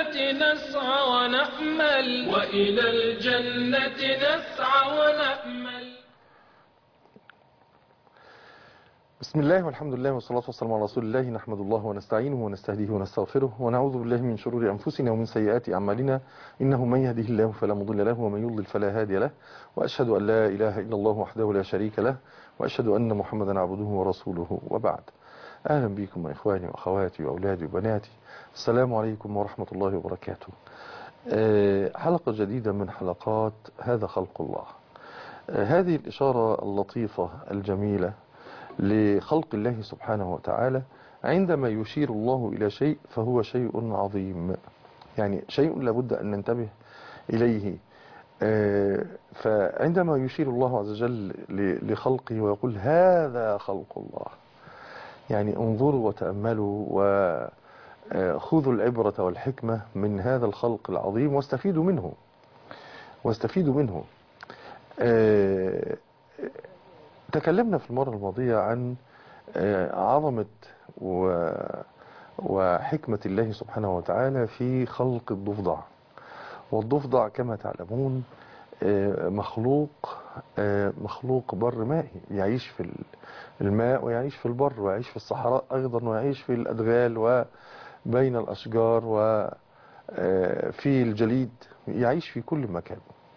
نسعى ونأمل وإلى الجنة نسعى ونأمل بسم الله والحمد لله والصلاة والسلام على رسول الله نحمد الله ونستعينه ونستهديه ونستغفره ونعوذ بالله من شرور أنفسنا ومن سيئات أعمالنا إنه من يهده الله فلا مضل له ومن يضلل فلا هادي له وأشهد أن لا إله إلا الله وحده لا شريك له وأشهد أن محمدا عبده ورسوله وبعد أهلا بكم إخواني وأخواتي وأولادي وبناتي السلام عليكم ورحمة الله وبركاته آه، حلقة جديدة من حلقات هذا خلق الله آه، هذه الإشارة اللطيفة الجميلة لخلق الله سبحانه وتعالى عندما يشير الله إلى شيء فهو شيء عظيم يعني شيء لابد أن ننتبه إليه آه، فعندما يشير الله عز وجل ل- لخلقه ويقول هذا خلق الله يعني انظروا وتأملوا وخذوا العبرة والحكمة من هذا الخلق العظيم واستفيدوا منه واستفيدوا منه آه، تكلمنا في المرة الماضية عن آه، عظمة و وحكمة الله سبحانه وتعالى في خلق الضفدع والضفدع كما تعلمون آه، مخلوق آه، مخلوق بر مائي يعيش في ال- الماء ويعيش في البر ويعيش في الصحراء أيضا ويعيش في الأدغال وبين الأشجار وفي الجليد يعيش في كل مكان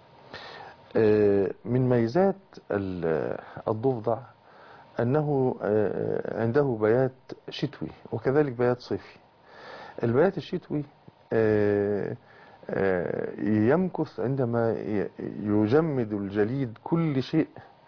آه، من ميزات ال- الضفدع أنه آه، عنده بيات شتوي وكذلك بيات صيفي البيات الشتوي آه، آه، يمكث عندما ي- يجمد الجليد كل شيء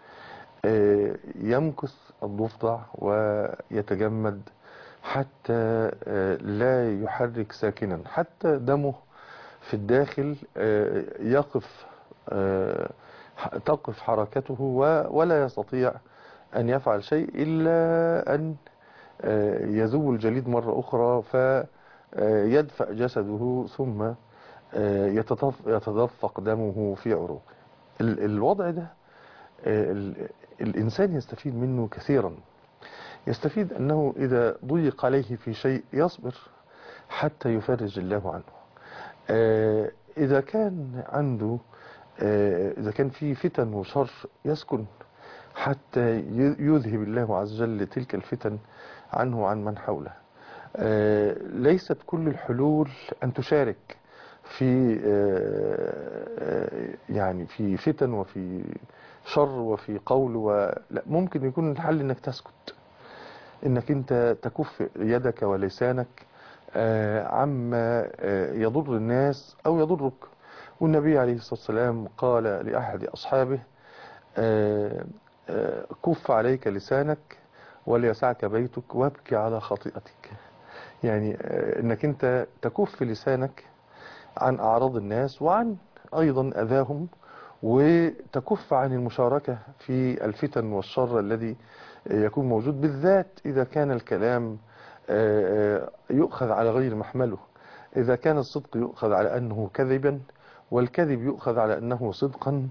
آه، يمكث الضفدع ويتجمد حتى آه، لا يحرك ساكنا حتى دمه في الداخل آه، يقف آه، ح- تقف حركته و- ولا يستطيع أن يفعل شيء إلا أن آه، يذوب الجليد مرة أخرى فيدفأ جسده ثم آه، يتطف- يتدفق دمه في عروقه ال- الوضع ده آه، ال- الإنسان يستفيد منه كثيرا يستفيد أنه إذا ضيق عليه في شيء يصبر حتى يفرج الله عنه آه، إذا كان عنده آه، إذا كان في فتن وشر يسكن حتى ي- يذهب الله عز وجل تلك الفتن عنه وعن من حوله آه، ليست كل الحلول أن تشارك في آه، آه، يعني في فتن وفي شر وفي قول و... لا ممكن يكون الحل انك تسكت انك انت تكف يدك ولسانك آه، عما آه، يضر الناس او يضرك والنبي عليه الصلاة والسلام قال لأحد أصحابه آه، آه، كف عليك لسانك وليسعك بيتك وابكي على خطيئتك يعني آه، انك انت تكف لسانك عن أعراض الناس وعن أيضا أذاهم وتكف عن المشاركة في الفتن والشر الذي يكون موجود بالذات إذا كان الكلام آه، آه، يؤخذ على غير محمله إذا كان الصدق يؤخذ على أنه كذبا والكذب يؤخذ على أنه صدقا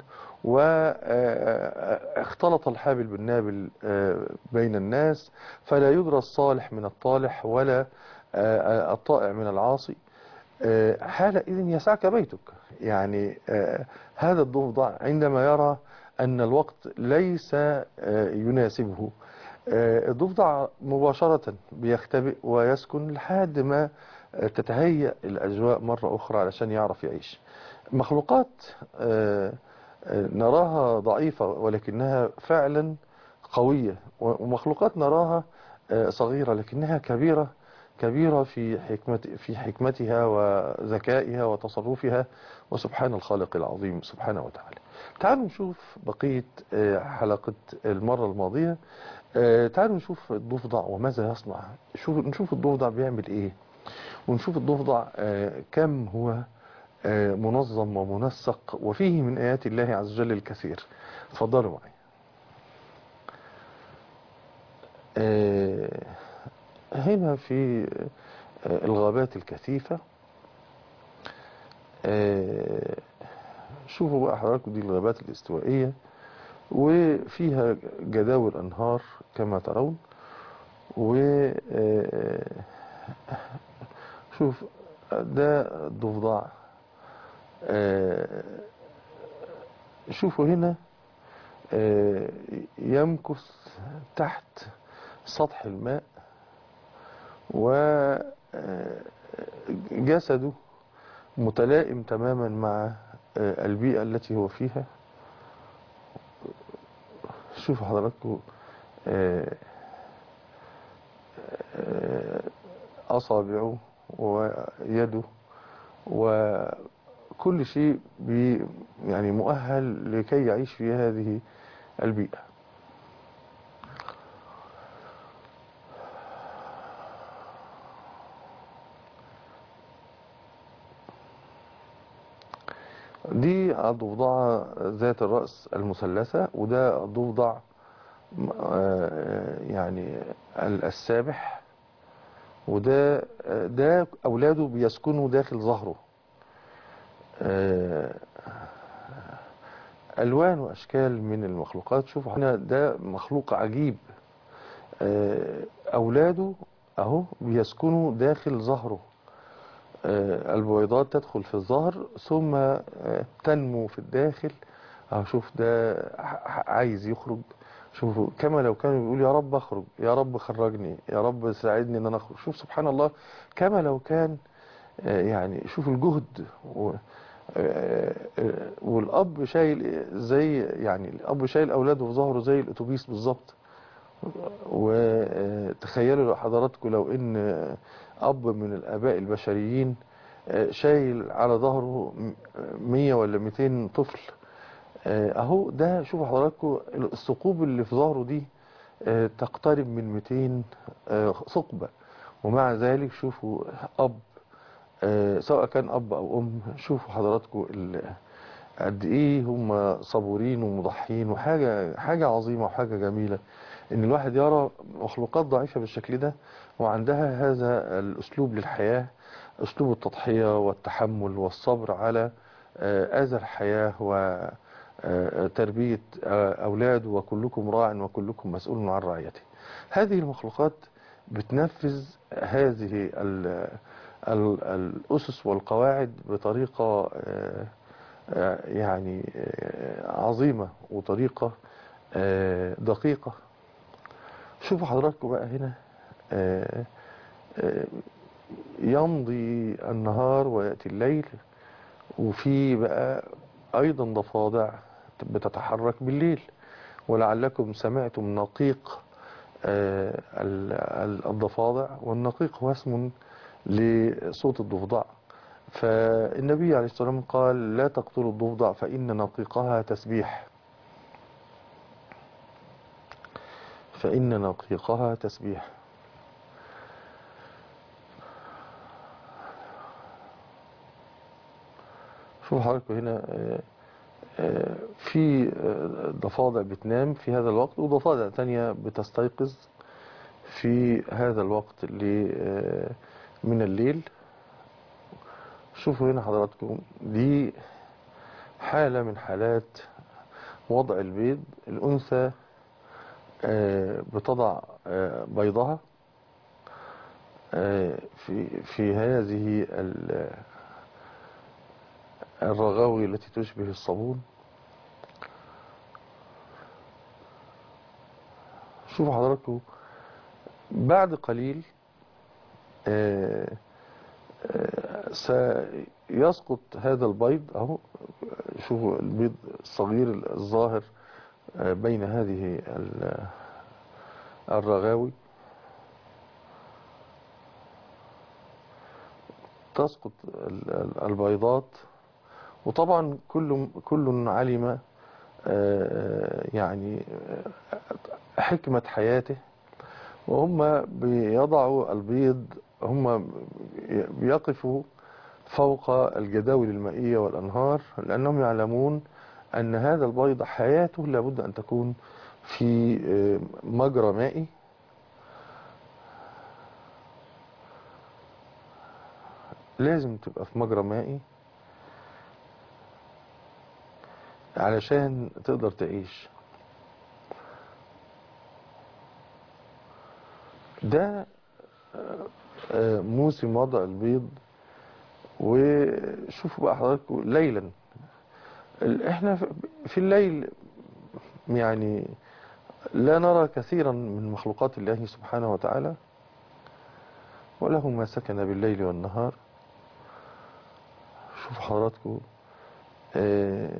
واختلط الحابل بالنابل آه، بين الناس فلا يدرى الصالح من الطالح ولا آه، آه، الطائع من العاصي آه، حالئذ يسعك بيتك يعني آه، هذا الضفدع عندما يرى أن الوقت ليس آه، يناسبه آه، الضفدع مباشرة بيختبئ ويسكن لحد ما آه، تتهيأ الأجواء مرة أخرى علشان يعرف يعيش مخلوقات آه، آه، نراها ضعيفة ولكنها فعلا قوية ومخلوقات نراها آه، صغيرة لكنها كبيرة كبيرة في حكمت في حكمتها وذكائها وتصرفها وسبحان الخالق العظيم سبحانه وتعالى تعالوا نشوف بقية آه، حلقة المرة الماضية آه، تعالوا نشوف الضفدع وماذا يصنع شوف نشوف الضفدع بيعمل ايه ونشوف الضفدع آه، كم هو آه، منظم ومنسق وفيه من آيات الله عز وجل الكثير اتفضلوا معي آه، هنا في آه، الغابات الكثيفة آه، شوفوا بقى حضراتكم دي الغابات الاستوائية وفيها جداول أنهار كما ترون و آه، شوف ده الضفدع آه، شوفوا هنا آه، يمكث تحت سطح الماء وجسده متلائم تماما مع آه، البيئة التي هو فيها شوفوا حضراتكم آه، آه، أصابعه ويده وكل شيء بي يعني مؤهل لكي يعيش في هذه البيئة دي الضفدعة ذات الرأس المثلثة وده الضفدع آه، يعني السابح وده آه، ده أولاده بيسكنوا داخل ظهره آه، ألوان وأشكال من المخلوقات شوفوا هنا ده مخلوق عجيب آه، أولاده أهو بيسكنوا داخل ظهره آه، البويضات تدخل في الظهر ثم آه، تنمو في الداخل أهو شوف ده ح- عايز يخرج شوفوا كما لو كانوا بيقول يا رب اخرج يا رب خرجني يا رب ساعدني ان انا اخرج شوف سبحان الله كما لو كان آه، يعني شوف الجهد و آه، آه، والاب شايل زي يعني الاب شايل اولاده في ظهره زي الاتوبيس بالظبط وتخيلوا لو حضراتكم لو ان اب من الاباء البشريين آه، شايل على ظهره م- 100 ولا 200 طفل آه، اهو ده شوفوا حضراتكم الثقوب اللي في ظهره دي آه، تقترب من 200 آه، ثقبة ومع ذلك شوفوا اب آه، سواء كان اب او ام شوفوا حضراتكم ال- قد ايه هم صبورين ومضحين وحاجة حاجة عظيمة وحاجة جميلة ان الواحد يرى مخلوقات ضعيفة بالشكل ده وعندها هذا الاسلوب للحياة اسلوب التضحية والتحمل والصبر على آه، اذى الحياة وتربية اولاد وكلكم راع وكلكم مسؤول عن رعيته هذه المخلوقات بتنفذ هذه ال- ال- الاسس والقواعد بطريقة آه، آه، يعني آه، عظيمة وطريقة آه، دقيقة شوفوا حضراتكم بقى هنا آه، آه، يمضي النهار ويأتي الليل وفي بقى أيضا ضفادع بتتحرك بالليل ولعلكم سمعتم نقيق آه، ال- ال- الضفادع والنقيق هو اسم لصوت الضفدع فالنبي عليه الصلاة والسلام قال لا تقتلوا الضفدع فإن نقيقها تسبيح فإن نقيقها تسبيح شوف حضراتكم هنا آه، آه، في آه، ضفادع بتنام في هذا الوقت وضفادع تانية بتستيقظ في هذا الوقت اللي آه، من الليل شوفوا هنا حضراتكم دي حالة من حالات وضع البيض الأنثى آه، بتضع آه، بيضها آه، في في هذه ال- الرغاوي التي تشبه الصابون شوفوا حضراتكم بعد قليل آه، آه، سيسقط هذا البيض اهو شوفوا البيض الصغير الظاهر آه، بين هذه ال- الرغاوي تسقط ال- ال- البيضات وطبعا كل كل علم آه، يعني آه، حكمة حياته وهم بيضعوا البيض هم بيقفوا فوق الجداول المائية والأنهار لأنهم يعلمون أن هذا البيض حياته لابد أن تكون في آه، مجرى مائي لازم تبقى في مجرى مائي علشان تقدر تعيش ده آه، آه، موسم وضع البيض وشوفوا بقى حضراتكم ليلا ال- احنا في- في الليل يعني لا نرى كثيرا من مخلوقات الله سبحانه وتعالى وله ما سكن بالليل والنهار شوف حضراتكم آه،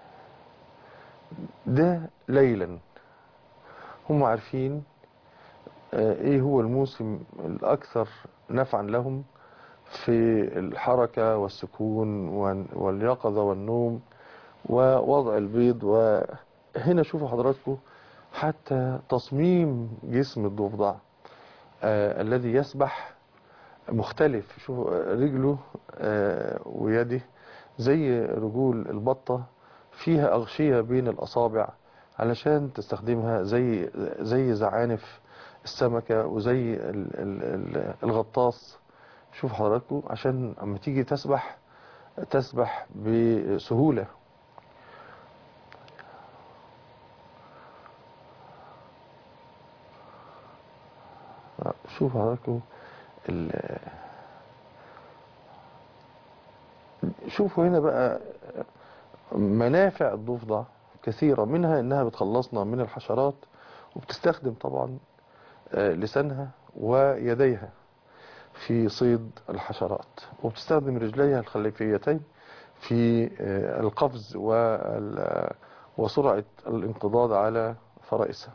ده ليلا هم عارفين آه، ايه هو الموسم الاكثر نفعا لهم في الحركة والسكون وال- واليقظة والنوم ووضع البيض وهنا شوفوا حضراتكم حتى تصميم جسم الضفدع آه الذي يسبح مختلف شوفوا آه، رجله آه ويده زي رجول البطة فيها أغشية بين الأصابع علشان تستخدمها زي زي زعانف السمكة وزي ال- ال- ال- الغطاس شوف حضراتكم عشان اما تيجي تسبح تسبح بسهولة شوف حضراتكم ال- شوفوا هنا بقى منافع الضفدع كثيرة منها انها بتخلصنا من الحشرات وبتستخدم طبعا آه، لسانها ويديها في صيد الحشرات وبتستخدم رجليها الخلفيتين في آه، القفز وال- وسرعة الانقضاض على فرائسها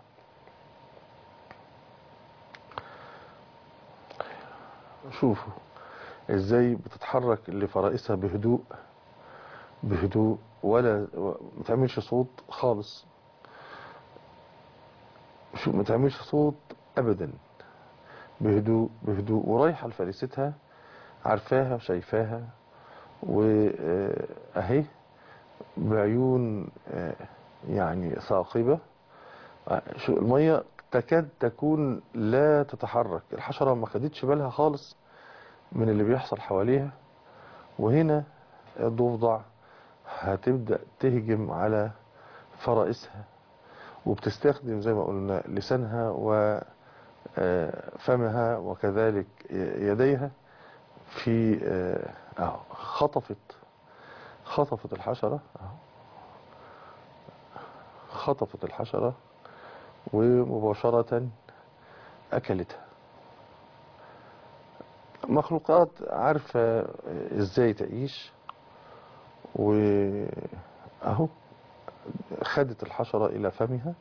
شوفوا ازاي بتتحرك لفرائسها بهدوء بهدوء ولا ما تعملش صوت خالص شو ما تعملش صوت ابدا بهدوء بهدوء ورايحة لفريستها عارفاها وشايفاها واهي بعيون آه، يعني ثاقبة آه، شو المية تكاد تكون لا تتحرك الحشرة ما خدتش بالها خالص من اللي بيحصل حواليها وهنا الضفدع هتبدأ تهجم على فرائسها وبتستخدم زي ما قلنا لسانها وفمها وكذلك يديها في آه، أهو خطفت خطفت الحشرة أهو. خطفت الحشرة ومباشرة أكلتها مخلوقات عارفة ازاي تعيش واهو خدت الحشرة الى فمها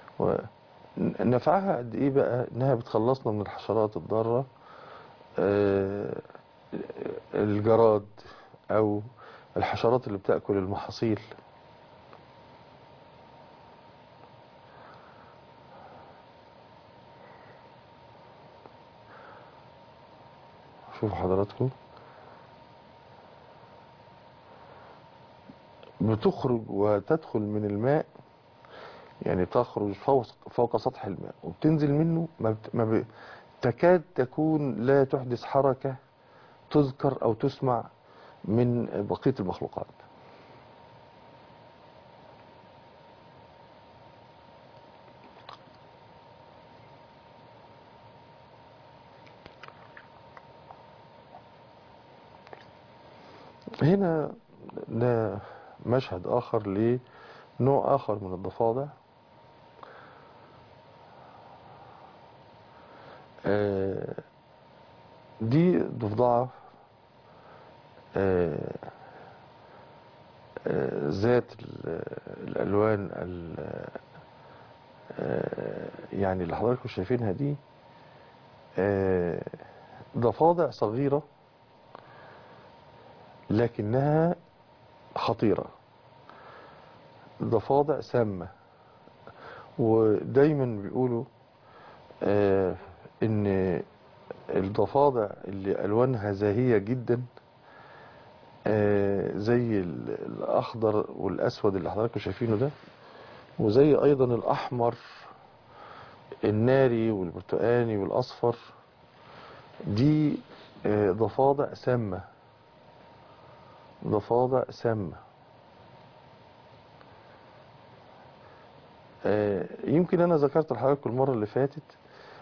ونفعها قد ايه بقى انها بتخلصنا من الحشرات الضارة آه، الجراد او الحشرات اللي بتأكل المحاصيل شوفوا حضراتكم بتخرج وتدخل من الماء يعني تخرج فوق, فوق سطح الماء وبتنزل منه ما, بت... ما ب... تكاد تكون لا تحدث حركة تذكر أو تسمع من بقية المخلوقات هنا ده مشهد آخر لنوع آخر من الضفادع آه، دي ضفدعة آه، آه، ذات ال- الألوان ال- آه، يعني اللي حضراتكم شايفينها دي آه، ضفادع صغيرة لكنها خطيرة ضفادع سامة ودايما بيقولوا آه ان الضفادع اللي الوانها زاهية جدا آه زي ال- الاخضر والاسود اللي حضراتكم شايفينه ده وزي ايضا الاحمر الناري والبرتقاني والاصفر دي آه ضفادع سامة ضفادع سامة آه، يمكن انا ذكرت لحضراتكم المرة اللي فاتت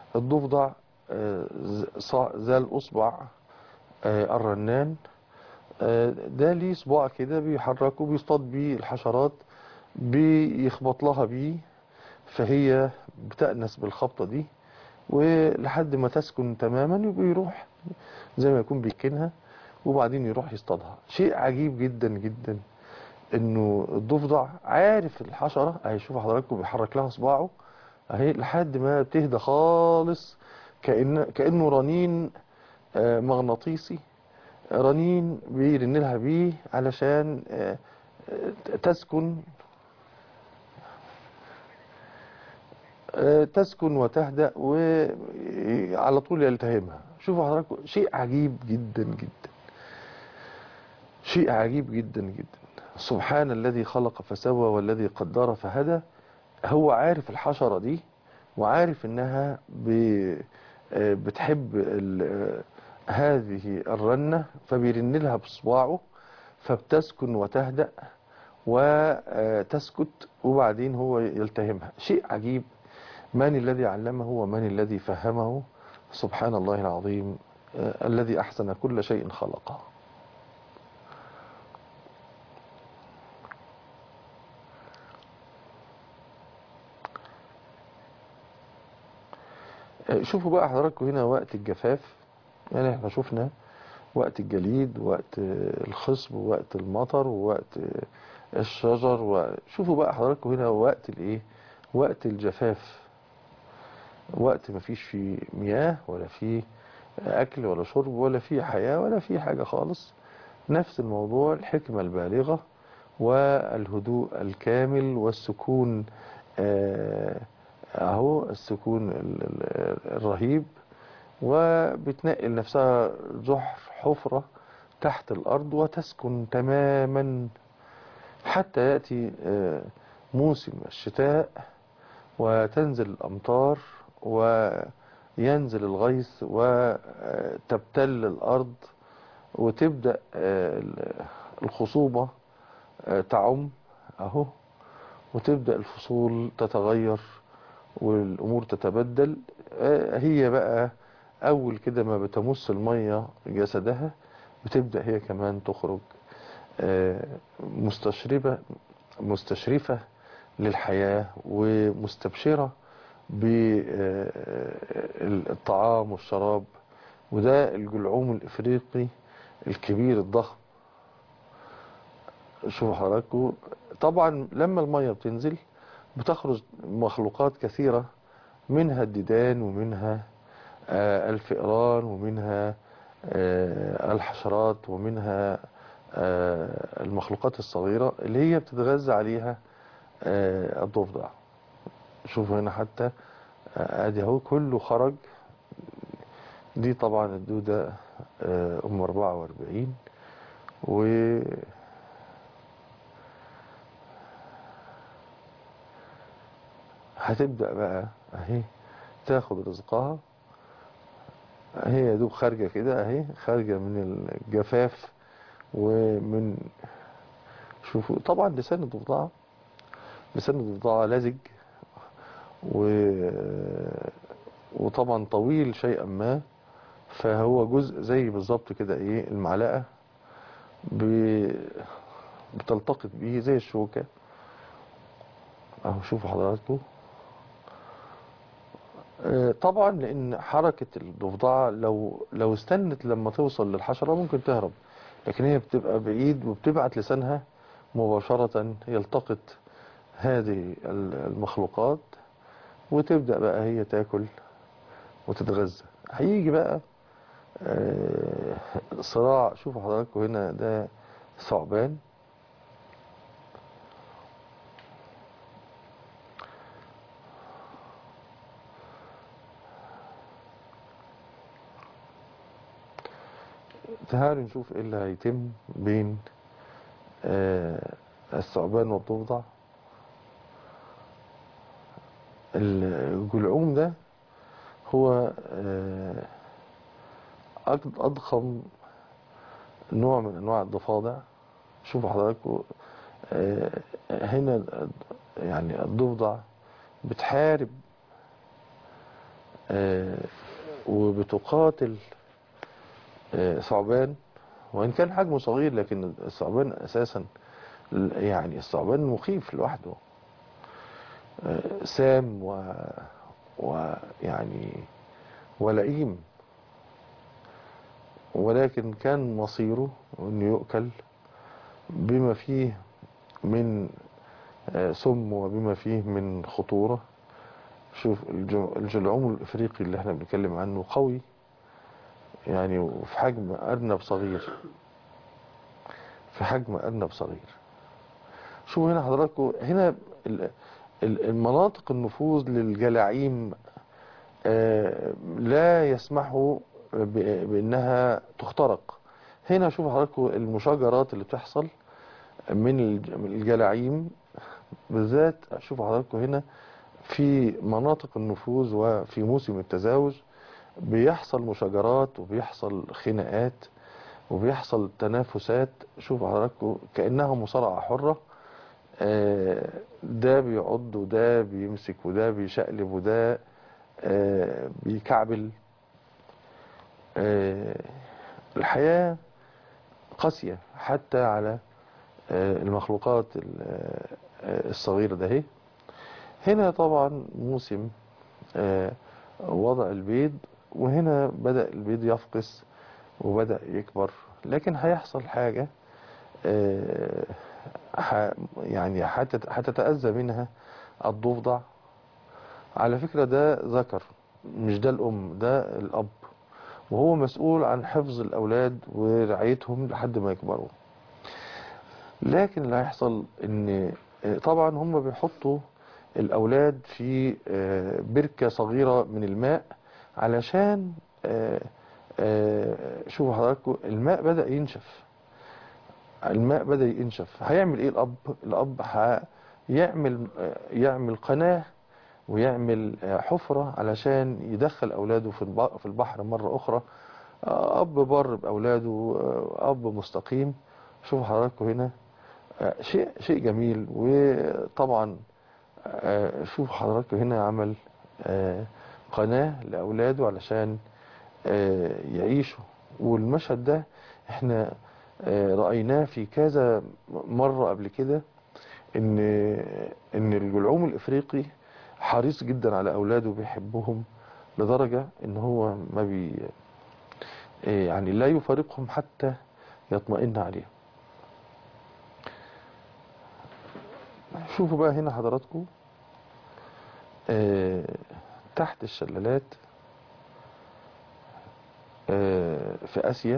الضفدع آه، ز- صا- ذا الاصبع آه، الرنان آه، ده ليه صباع كده بيحركه بيصطاد بيه الحشرات بيخبط لها بيه فهي بتأنس بالخبطة دي ولحد ما تسكن تماما وبيروح زي ما يكون بيكنها وبعدين يروح يصطادها شيء عجيب جدا جدا انه الضفدع عارف الحشرة اهي شوف حضراتكم بيحرك لها صباعه اهي لحد ما بتهدى خالص كأن كأنه رنين آه، مغناطيسي رنين بيرن لها بيه علشان آه، آه، تسكن آه، تسكن وتهدأ وعلى طول يلتهمها شوفوا حضراتكم شيء عجيب جدا جدا شيء عجيب جدا جدا سبحان الذي خلق فسوى والذي قدر فهدى هو عارف الحشرة دي وعارف انها ب- آه، بتحب ال- آه، هذه الرنة فبيرن لها بصباعه فبتسكن وتهدأ وتسكت وبعدين هو يلتهمها شيء عجيب من الذي علمه ومن الذي فهمه سبحان الله العظيم آه، الذي أحسن كل شيء خلقه آه، شوفوا بقى حضراتكم هنا وقت الجفاف يعني احنا شفنا وقت الجليد ووقت آه، الخصب ووقت المطر ووقت آه، الشجر وشوفوا بقى حضراتكم هنا وقت الايه وقت الجفاف وقت ما فيش فيه مياه ولا فيه أكل ولا شرب ولا فيه حياة ولا فيه حاجة خالص نفس الموضوع الحكمة البالغة والهدوء الكامل والسكون آه، أهو السكون ال- ال- الرهيب وبتنقل نفسها جحر حفرة تحت الأرض وتسكن تماما حتى يأتي آه، موسم الشتاء وتنزل الأمطار وينزل الغيث وتبتل الأرض وتبدأ آه، الخصوبة آه، تعم أهو وتبدأ الفصول تتغير والأمور تتبدل آه، هي بقى أول كده ما بتمس المية جسدها بتبدأ هي كمان تخرج آه، مستشربة مستشرفة للحياة ومستبشرة بالطعام والشراب وده الجلعوم الإفريقي الكبير الضخم شوفوا حضراتكم طبعا لما المية بتنزل بتخرج مخلوقات كثيرة منها الديدان ومنها آه، الفئران ومنها آه، الحشرات ومنها آه، المخلوقات الصغيرة اللي هي بتتغذى عليها آه، الضفدع شوفوا هنا حتى آه، ادي اهو كله خرج دي طبعا الدودة آه، ام 44 و هتبدأ بقى اهي تاخد رزقها هي يا دوب خارجة كده اهي خارجة من الجفاف ومن شوفوا طبعا لسان الضفدعة لسان الضفدعة لزج و... وطبعا طويل شيئا ما فهو جزء زي بالظبط كده ايه المعلقة ب... بتلتقط بيه زي الشوكة اهو شوفوا حضراتكم آه، طبعا لان حركة الضفدعة لو لو استنت لما توصل للحشرة ممكن تهرب لكن هي بتبقى بعيد وبتبعت لسانها مباشرة يلتقط هذه المخلوقات وتبدأ بقى هي تاكل وتتغذى هيجي بقى آه، صراع شوفوا حضراتكم هنا ده ثعبان تعالوا نشوف ايه اللي هيتم بين آه، الثعبان والضفدع الجلعوم ده هو آه، أج- أضخم نوع من أنواع الضفادع شوفوا حضراتكم آه، هنا يعني الضفدع بتحارب آه، وبتقاتل آه، ثعبان وإن كان حجمه صغير لكن الثعبان أساسا يعني الثعبان مخيف لوحده آه، سام و ويعني ولئيم ولكن كان مصيره انه يؤكل بما فيه من آه، سم وبما فيه من خطورة شوف الج- الجلعوم الافريقي اللي احنا بنتكلم عنه قوي يعني وفي حجم ارنب صغير في حجم ارنب صغير شوفوا هنا حضراتكم هنا ال- ال- المناطق النفوذ للجلاعيم آه، لا يسمحوا ب- بانها تخترق هنا شوفوا حضراتكم المشاجرات اللي بتحصل من الج- من الجلاعيم بالذات شوفوا حضراتكم هنا في مناطق النفوذ وفي موسم التزاوج بيحصل مشاجرات وبيحصل خناقات وبيحصل تنافسات شوفوا حضراتكم كأنها مصارعة حرة آه، ده بيعض وده بيمسك وده بيشقلب وده آه، بيكعبل آه، الحياة قاسية حتى على آه، المخلوقات ال- آه، الصغيرة ده هي هنا طبعا موسم آه، وضع البيض وهنا بدأ البيض يفقس وبدأ يكبر لكن هيحصل حاجة آه، ح- يعني هتت- هتتأذى منها الضفدع على فكرة ده ذكر مش ده الأم ده الأب وهو مسؤول عن حفظ الأولاد ورعايتهم لحد ما يكبروا لكن اللي هيحصل ان آه، طبعا هم بيحطوا الأولاد في آه، بركة صغيرة من الماء علشان آه، آه، شوفوا حضراتكم الماء بدأ ينشف الماء بدأ ينشف هيعمل ايه الأب الأب هيعمل آه، يعمل قناة ويعمل آه، حفرة علشان يدخل أولاده في الب- في البحر مرة أخرى آه، أب بر بأولاده آه، أب مستقيم شوفوا حضراتكم هنا آه، شيء شيء جميل وطبعا آه، شوف حضراتكم هنا عمل آه، قناة لأولاده علشان آه، يعيشوا والمشهد ده احنا آه، رأيناه في كذا مرة قبل كده ان ان الجلعوم الافريقي حريص جدا على اولاده وبيحبهم لدرجة ان هو ما بي آه، يعني لا يفارقهم حتى يطمئن عليهم شوفوا بقى هنا حضراتكم آه، تحت الشلالات آه، في آسيا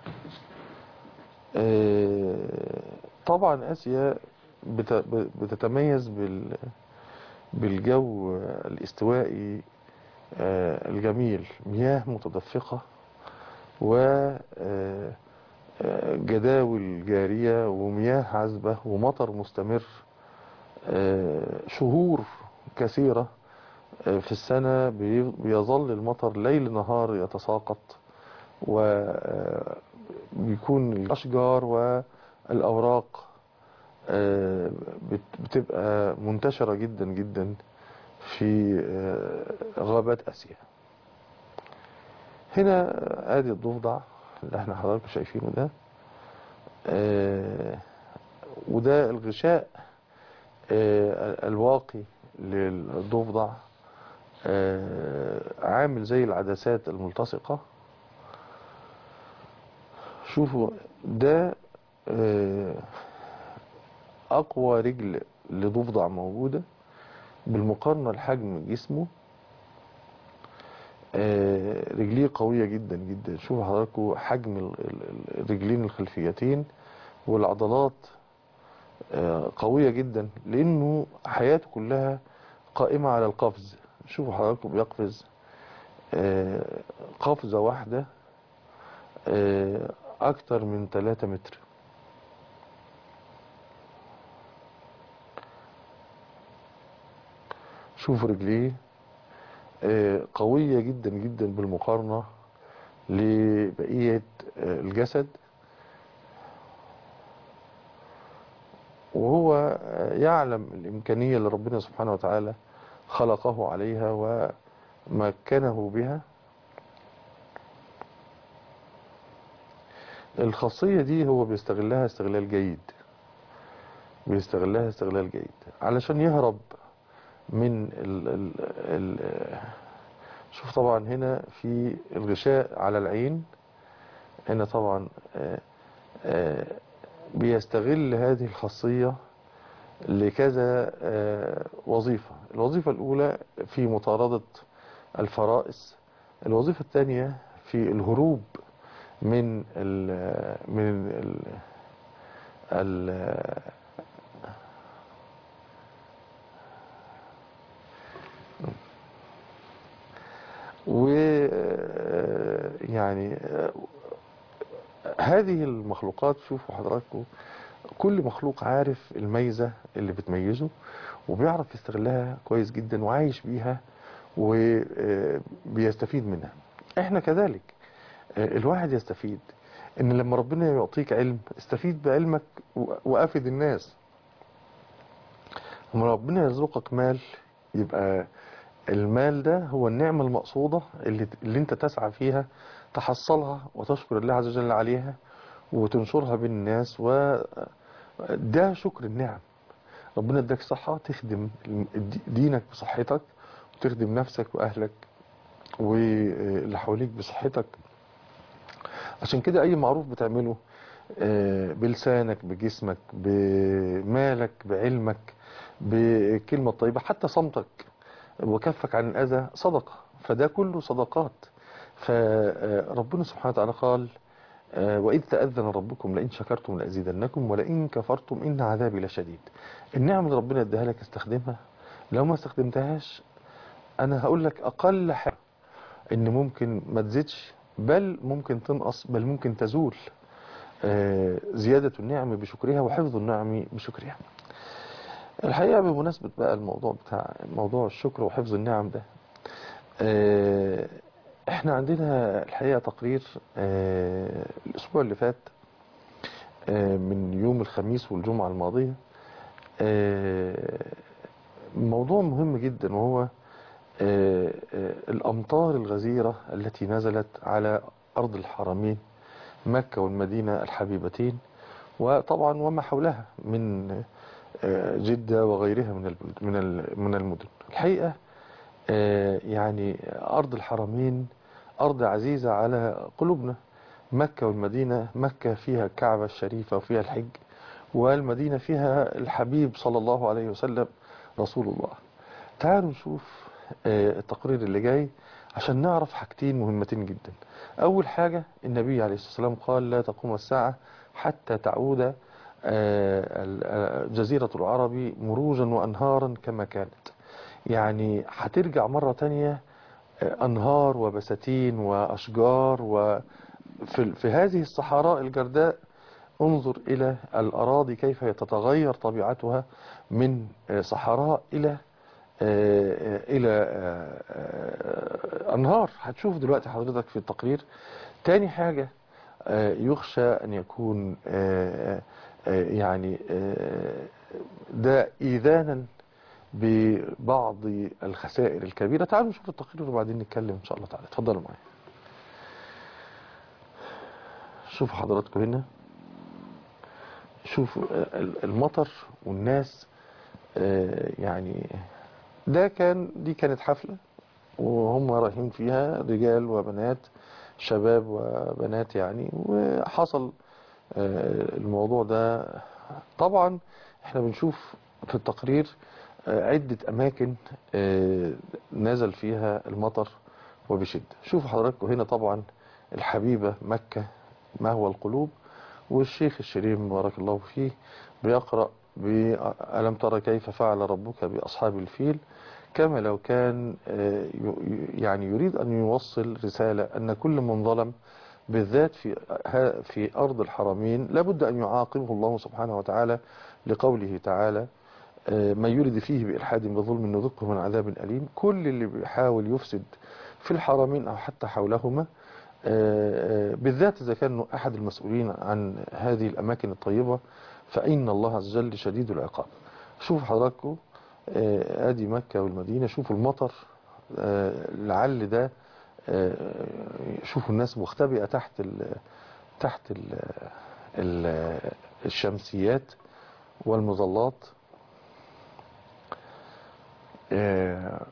آه، طبعا آسيا بت- بتتميز بال بالجو الاستوائي آه، الجميل مياه متدفقة و آه، آه، جداول جارية ومياه عذبة ومطر مستمر آه، شهور كثيرة آه، في السنة بي- بيظل المطر ليل نهار يتساقط وبيكون الأشجار والأوراق آه، بت- بتبقى منتشرة جدا جدا في آه، غابات آسيا هنا ادي الضفدع اللي احنا حضراتكم شايفينه ده آه، وده الغشاء آه، الواقي للضفدع آه، عامل زي العدسات الملتصقة شوفوا ده آه، أقوى رجل لضفدع موجودة بالمقارنة لحجم جسمه آه، رجليه قوية جدا جدا شوفوا حضراتكم حجم ال- ال- الرجلين الخلفيتين والعضلات آه، قوية جدا لأنه حياته كلها قائمة على القفز شوفوا حضراتكم بيقفز آه، قفزة واحدة آه، أكتر من 3 متر شوفوا رجليه آه، قوية جدا جدا بالمقارنة لبقية آه، الجسد وهو آه، يعلم الإمكانية اللي ربنا سبحانه وتعالى خلقه عليها ومكنه بها الخاصية دي هو بيستغلها استغلال جيد بيستغلها استغلال جيد علشان يهرب من ال ال ال شوف طبعا هنا في الغشاء على العين هنا طبعا آه، آه، بيستغل هذه الخاصية لكذا آه، وظيفة الوظيفة الأولى في مطاردة الفرائس الوظيفة الثانية في الهروب من ال من ال ال و يعني هذه المخلوقات شوفوا حضراتكم كل مخلوق عارف الميزة اللي بتميزه وبيعرف يستغلها كويس جدا وعايش بيها وبيستفيد منها احنا كذلك الواحد يستفيد ان لما ربنا يعطيك علم استفيد بعلمك وافد الناس لما ربنا يرزقك مال يبقى المال ده هو النعمة المقصودة اللي, اللي انت تسعى فيها تحصلها وتشكر الله عز وجل عليها وتنشرها بين الناس وده شكر النعم ربنا اداك صحة تخدم دينك بصحتك وتخدم نفسك وأهلك واللي حواليك بصحتك عشان كده أي معروف بتعمله بلسانك بجسمك بمالك بعلمك بكلمة طيبة حتى صمتك وكفك عن الأذى صدقة فده كله صدقات فربنا سبحانه وتعالى قال وإذ تأذن ربكم لئن شكرتم لأزيدنكم ولئن كفرتم إن عذابي لشديد النعم اللي ربنا اداها لك استخدمها لو ما استخدمتهاش أنا هقول لك أقل حاجة إن ممكن ما تزيدش بل ممكن تنقص بل ممكن تزول زيادة النعم بشكرها وحفظ النعم بشكرها الحقيقة بمناسبة بقى الموضوع بتاع موضوع الشكر وحفظ النعم ده احنا عندنا الحقيقة تقرير الاسبوع اللي فات من يوم الخميس والجمعة الماضية موضوع مهم جدا وهو الامطار الغزيرة التي نزلت على ارض الحرمين مكة والمدينة الحبيبتين وطبعا وما حولها من جدة وغيرها من من من المدن الحقيقة يعني أرض الحرمين أرض عزيزة على قلوبنا مكة والمدينة مكة فيها الكعبة الشريفة وفيها الحج والمدينة فيها الحبيب صلى الله عليه وسلم رسول الله تعالوا نشوف التقرير اللي جاي عشان نعرف حاجتين مهمتين جدا أول حاجة النبي عليه الصلاة والسلام قال لا تقوم الساعة حتى تعود جزيرة العرب مروجا وأنهارا كما كانت يعني هترجع مرة تانية أنهار وبساتين وأشجار وفي في هذه الصحراء الجرداء انظر إلى الأراضي كيف تتغير طبيعتها من صحراء إلى إلى أنهار هتشوف دلوقتي حضرتك في التقرير تاني حاجة يخشى أن يكون يعني ده إيذانا ببعض الخسائر الكبيرة تعالوا نشوف التقرير وبعدين نتكلم إن شاء الله تعالى اتفضلوا معايا شوفوا حضراتكم هنا شوفوا المطر والناس يعني ده كان دي كانت حفلة وهم رايحين فيها رجال وبنات شباب وبنات يعني وحصل الموضوع ده طبعا احنا بنشوف في التقرير عدة اماكن نزل فيها المطر وبشدة شوفوا حضراتكم هنا طبعا الحبيبة مكة ما هو القلوب والشيخ الشريف بارك الله فيه بيقرأ بألم ترى كيف فعل ربك بأصحاب الفيل كما لو كان يعني يريد أن يوصل رسالة أن كل من ظلم بالذات في في أرض الحرمين لابد أن يعاقبه الله سبحانه وتعالى لقوله تعالى من يرد فيه بإلحاد بظلم نذقه من عذاب أليم كل اللي بيحاول يفسد في الحرمين أو حتى حولهما بالذات إذا كان أحد المسؤولين عن هذه الأماكن الطيبة فإن الله عز وجل شديد العقاب شوفوا حضراتكم ادي مكة والمدينة شوفوا المطر لعل ده شوفوا الناس مختبئة تحت تحت ال ال الشمسيات والمظلات آه،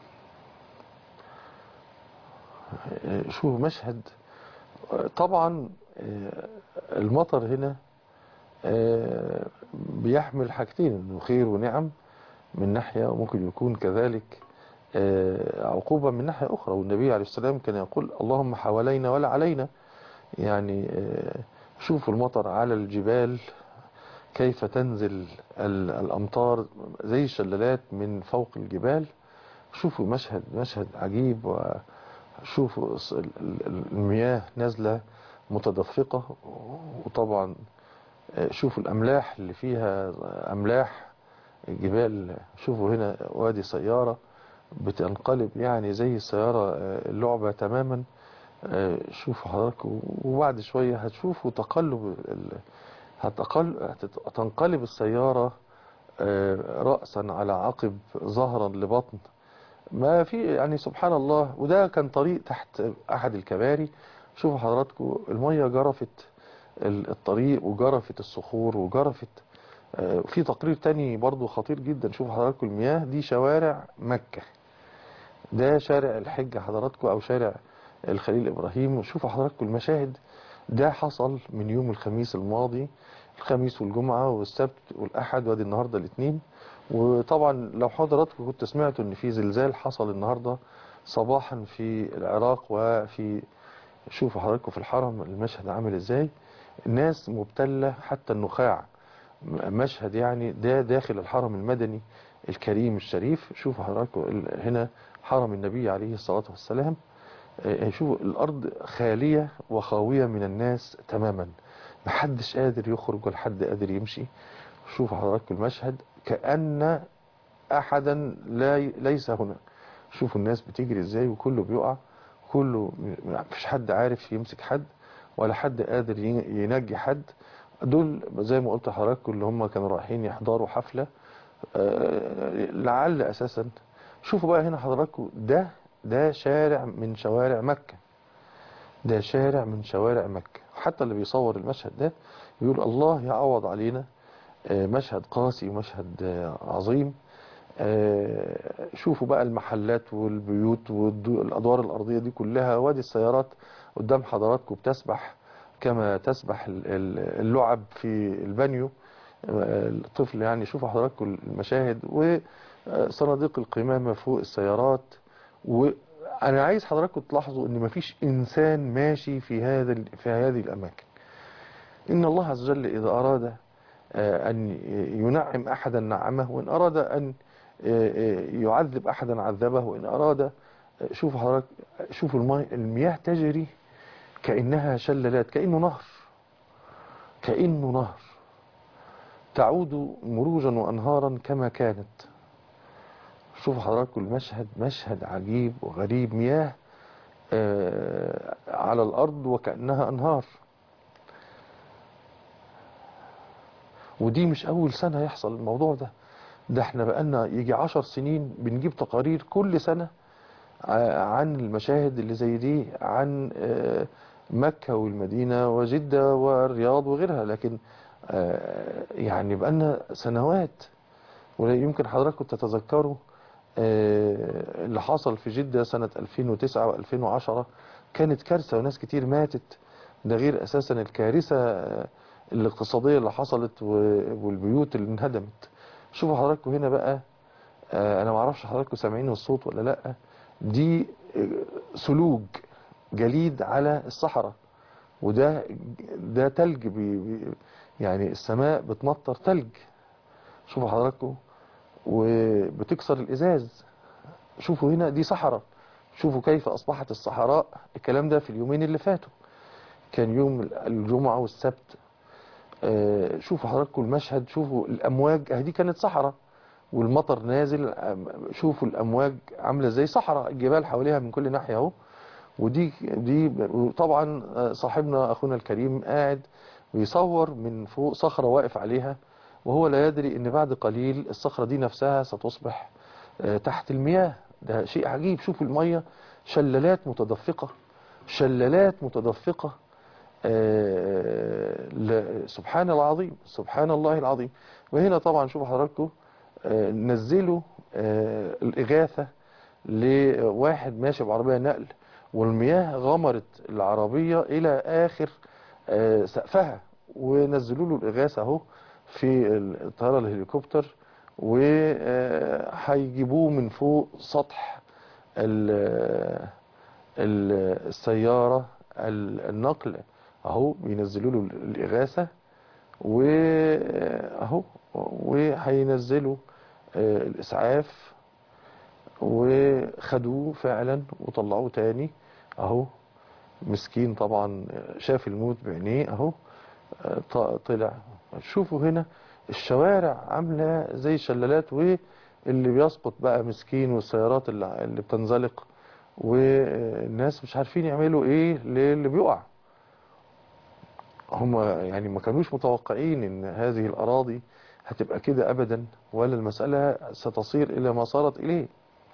آه، شوف مشهد آه، طبعا آه، المطر هنا آه، بيحمل حاجتين انه خير ونعم من ناحية وممكن يكون كذلك آه، عقوبة من ناحية أخرى والنبي عليه السلام كان يقول اللهم حوالينا ولا علينا يعني آه، شوفوا المطر على الجبال كيف تنزل ال- الأمطار زي الشلالات من فوق الجبال شوفوا مشهد مشهد عجيب وشوفوا الص- ال- ال- المياه نازلة متدفقة وطبعا آه، شوفوا الأملاح اللي فيها أملاح جبال شوفوا هنا وادي سيارة بتنقلب يعني زي السيارة آه، اللعبة تماما آه، شوفوا حضراتكم وبعد شوية هتشوفوا تقلب ال- هتقل... هتنقلب السيارة آه، رأسا على عقب ظهرا لبطن ما في يعني سبحان الله وده كان طريق تحت أحد الكباري شوفوا حضراتكم المية جرفت ال- الطريق وجرفت الصخور وجرفت آه، في تقرير تاني برضو خطير جدا شوفوا حضراتكم المياه دي شوارع مكة ده شارع الحج حضراتكم او شارع الخليل ابراهيم وشوفوا حضراتكم المشاهد ده حصل من يوم الخميس الماضي الخميس والجمعة والسبت والاحد وادي النهاردة الاثنين وطبعا لو حضراتكم كنت سمعتوا ان في زلزال حصل النهاردة صباحا في العراق وفي شوفوا حضراتكم في الحرم المشهد عامل ازاي الناس مبتلة حتى النخاع م- مشهد يعني ده داخل الحرم المدني الكريم الشريف شوفوا حضراتكم ال- هنا حرم النبي عليه الصلاة والسلام آه، شوفوا الأرض خالية وخاوية من الناس تماما محدش قادر يخرج ولا حد قادر يمشي شوفوا حضراتكم المشهد كأن أحدا لا ي- ليس هنا شوفوا الناس بتجري ازاي وكله بيقع كله م- مفيش حد عارف يمسك حد ولا حد قادر ين- ينجي حد دول زي ما قلت لحضراتكم اللي هم كانوا رايحين يحضروا حفلة آه، لعل اساسا شوفوا بقى هنا حضراتكم ده ده شارع من شوارع مكة ده شارع من شوارع مكة حتى اللي بيصور المشهد ده يقول الله يعوض علينا آه، مشهد قاسي ومشهد آه، عظيم آه، شوفوا بقى المحلات والبيوت والادوار الارضيه دي كلها وادي السيارات قدام حضراتكم بتسبح كما تسبح ال- ال- اللعب في البانيو آه، الطفل يعني شوفوا حضراتكم المشاهد وصناديق القمامه فوق السيارات وانا عايز حضراتكم تلاحظوا ان مفيش انسان ماشي في هذا ال- في هذه الاماكن ان الله عز وجل اذا اراد آه، أن ينعم أحدا نعمه وإن أراد أن آه، آه، يعذب أحدا عذبه وإن أراد آه، شوفوا حضرتك شوفوا المي- المياه تجري كأنها شلالات كأنه نهر كأنه نهر تعود مروجا وأنهارا كما كانت شوفوا حضراتكم المشهد مشهد عجيب وغريب مياه آه، على الأرض وكأنها أنهار ودي مش أول سنة يحصل الموضوع ده ده احنا بقالنا يجي عشر سنين بنجيب تقارير كل سنة ع- عن المشاهد اللي زي دي عن آه، مكة والمدينة وجدة والرياض وغيرها لكن آه، يعني بقالنا سنوات ولا يمكن حضراتكم تتذكروا آه، اللي حصل في جدة سنة 2009 و2010 كانت كارثة وناس كتير ماتت ده غير أساسا الكارثة آه، الاقتصادية اللي حصلت و- والبيوت اللي انهدمت شوفوا حضراتكم هنا بقى آه، أنا معرفش حضراتكم سامعين الصوت ولا لأ دي آه، سلوج جليد على الصحراء وده ده تلج بي بي- يعني السماء بتمطر تلج شوفوا حضراتكم وبتكسر الإزاز شوفوا هنا دي صحراء شوفوا كيف أصبحت الصحراء الكلام ده في اليومين اللي فاتوا كان يوم الجمعة والسبت آه، شوفوا حضراتكم المشهد شوفوا الأمواج أهي دي كانت صحراء والمطر نازل أم- شوفوا الأمواج عاملة زي صحراء الجبال حواليها من كل ناحية اهو ودي دي طبعا آه، صاحبنا أخونا الكريم قاعد بيصور من فوق صخرة واقف عليها وهو لا يدري ان بعد قليل الصخرة دي نفسها ستصبح آه، تحت المياه ده شيء عجيب شوفوا المية شلالات متدفقة شلالات متدفقة آه، ل- سبحان العظيم سبحان الله العظيم وهنا طبعا شوفوا حضراتكم آه، نزلوا آه، الإغاثة لواحد ماشي بعربية نقل والمياه غمرت العربية إلى آخر آه، سقفها ونزلوا له الإغاثة أهو في الطيارة الهليكوبتر وهيجيبوه من فوق سطح ال- ال- السيارة ال- النقل اهو بينزلوا له الإغاثة واهو وهينزلوا آه، الإسعاف وخدوه فعلا وطلعوه تاني اهو مسكين طبعا شاف الموت بعينيه اهو آه، ط- طلع شوفوا هنا الشوارع عاملة زي شلالات واللي بيسقط بقى مسكين والسيارات اللي اللي بتنزلق والناس مش عارفين يعملوا ايه للي بيقع هم يعني ما كانوش متوقعين ان هذه الاراضي هتبقى كده ابدا ولا المسألة ستصير الى ما صارت اليه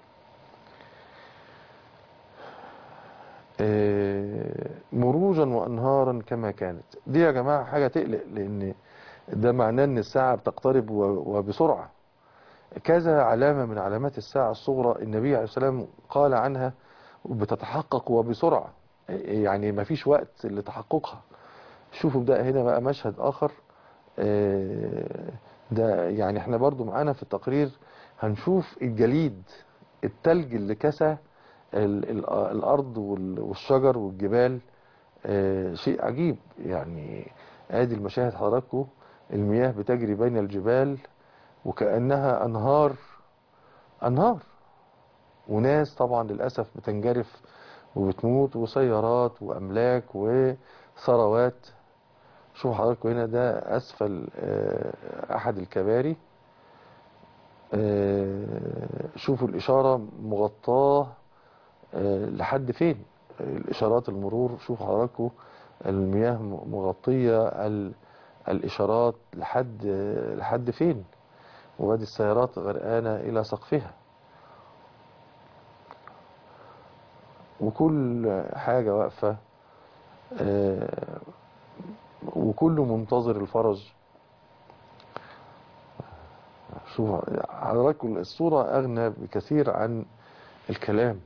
آه، مروجا وانهارا كما كانت دي يا جماعة حاجة تقلق لان ده معناه ان الساعة بتقترب و- وبسرعة كذا علامة من علامات الساعة الصغرى النبي عليه السلام قال عنها بتتحقق وبسرعة يعني ما فيش وقت لتحققها شوفوا ده هنا بقى مشهد آخر آه، ده يعني احنا برضو معانا في التقرير هنشوف الجليد التلج اللي كسى ال- ال- الأرض وال- والشجر والجبال آه، شيء عجيب يعني ادي المشاهد حضراتكم المياه بتجري بين الجبال وكأنها أنهار أنهار وناس طبعا للأسف بتنجرف وبتموت وسيارات وأملاك وثروات شوفوا حضراتكم هنا ده أسفل آه، أحد الكباري آه، شوفوا الإشارة مغطاة آه، لحد فين الإشارات المرور شوفوا حضراتكم المياه م- مغطية ال- الإشارات لحد لحد فين وادي السيارات غرقانة إلى سقفها وكل حاجة واقفة آه، وكله منتظر الفرج شوف حضراتكم الصورة أغنى بكثير عن الكلام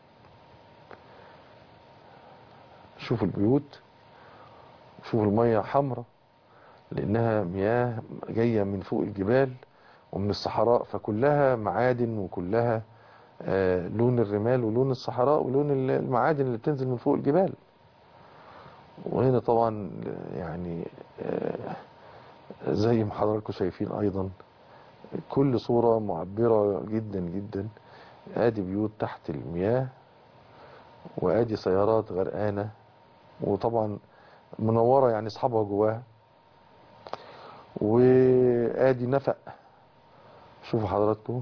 شوفوا البيوت شوفوا المية حمراء لأنها مياه جاية من فوق الجبال ومن الصحراء فكلها معادن وكلها آه، لون الرمال ولون الصحراء ولون ال- المعادن اللي بتنزل من فوق الجبال وهنا طبعا يعني آه، زي ما حضراتكم شايفين أيضا كل صورة معبرة جدا جدا ادي بيوت تحت المياه وادي سيارات غرقانة وطبعا منورة يعني اصحابها جواها وادي نفق شوفوا حضراتكم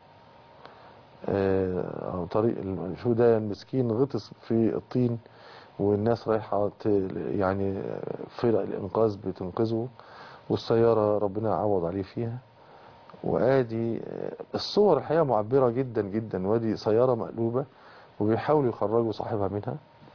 آه، طريق الم- شو ده المسكين غطس في الطين والناس رايحة ت- يعني فرق الإنقاذ بتنقذه والسيارة ربنا عوض عليه فيها وادي آه، الصور الحقيقة معبرة جدا جدا وادي سيارة مقلوبة وبيحاولوا يخرجوا صاحبها منها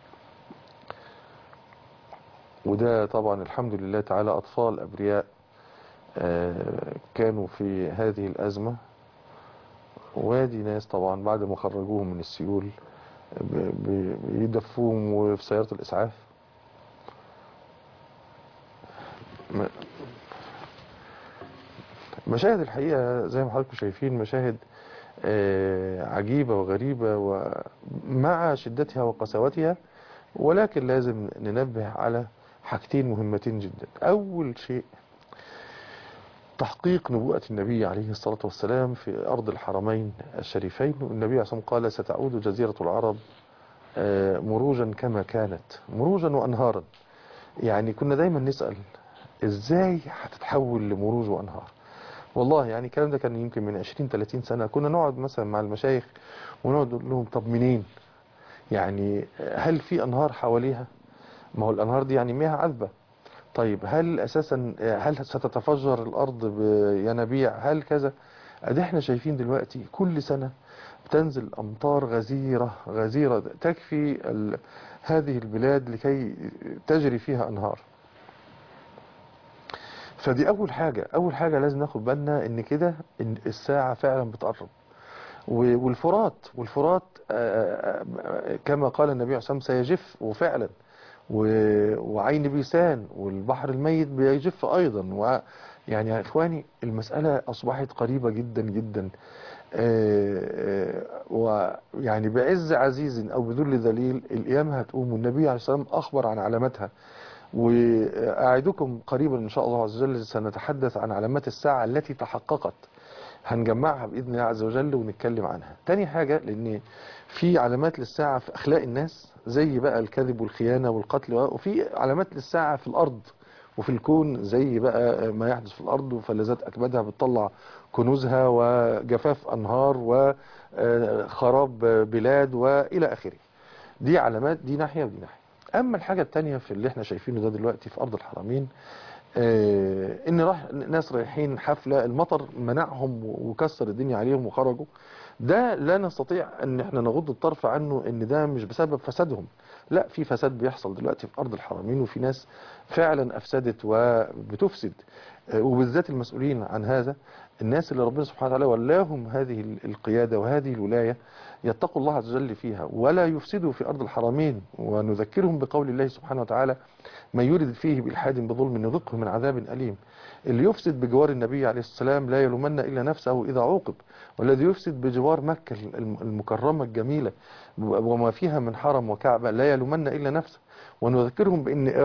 وده طبعا الحمد لله تعالى أطفال أبرياء آه، كانوا في هذه الأزمة وادي ناس طبعا بعد ما خرجوهم من السيول ب- ب- بيدفوهم وفي سيارة الإسعاف م- مشاهد الحقيقة زي ما حضراتكم شايفين مشاهد آه، عجيبة وغريبة ومع شدتها وقساوتها ولكن لازم ننبه على حاجتين مهمتين جدا أول شيء تحقيق نبوءة النبي عليه الصلاة والسلام في أرض الحرمين الشريفين والنبي عليه الصلاة والسلام قال ستعود جزيرة العرب آه، مروجا كما كانت مروجا وأنهارا يعني كنا دايما نسأل ازاي هتتحول لمروج وأنهار والله يعني الكلام ده كان يمكن من 20 30 سنة كنا نقعد مثلا مع المشايخ ونقعد نقول لهم طب منين يعني هل في أنهار حواليها ما هو الأنهار دي يعني مياه عذبة طيب هل أساسا هل ستتفجر الأرض بينابيع هل كذا ادي احنا شايفين دلوقتي كل سنة تنزل أمطار غزيرة غزيرة تكفي ال... هذه البلاد لكي تجري فيها أنهار فدي أول حاجة أول حاجة لازم ناخد بالنا إن كده إن الساعة فعلا بتقرب و- والفرات والفرات آه، آه، كما قال النبي عليه الصلاة والسلام سيجف وفعلا و- وعين بيسان والبحر الميت بيجف أيضا و يعني يا إخواني المسألة أصبحت قريبة جدا جدا آه، آه، ويعني بعز عزيز أو بذل ذليل القيامة هتقوم والنبي عليه الصلاة والسلام أخبر عن علامتها وأعدكم قريبا إن شاء الله عز وجل سنتحدث عن علامات الساعة التي تحققت هنجمعها بإذن الله عز وجل ونتكلم عنها تاني حاجة لأن في علامات للساعة في أخلاق الناس زي بقى الكذب والخيانة والقتل وفي علامات للساعة في الأرض وفي الكون زي بقى ما يحدث في الأرض وفلذات أكبادها بتطلع كنوزها وجفاف أنهار وخراب بلاد وإلى آخره دي علامات دي ناحية ودي ناحية أما الحاجة التانية في اللي احنا شايفينه ده دلوقتي في أرض الحرمين آه، ان راح ناس رايحين حفلة المطر منعهم وكسر الدنيا عليهم وخرجوا ده لا نستطيع ان احنا نغض الطرف عنه ان ده مش بسبب فسادهم لا في فساد بيحصل دلوقتي في ارض الحرمين وفي ناس فعلا افسدت وبتفسد آه، وبالذات المسؤولين عن هذا الناس اللي ربنا سبحانه وتعالى ولاهم هذه ال- القيادة وهذه الولاية يتقوا الله عز وجل فيها ولا يفسدوا في أرض الحرمين ونذكرهم بقول الله سبحانه وتعالى من يرد فيه بإلحاد بظلم نذقه من عذاب أليم اللي يفسد بجوار النبي عليه السلام لا يلومن إلا نفسه إذا عوقب والذي يفسد بجوار مكة الم- المكرمة الجميلة وما فيها من حرم وكعبة لا يلومن إلا نفسه ونذكرهم بأن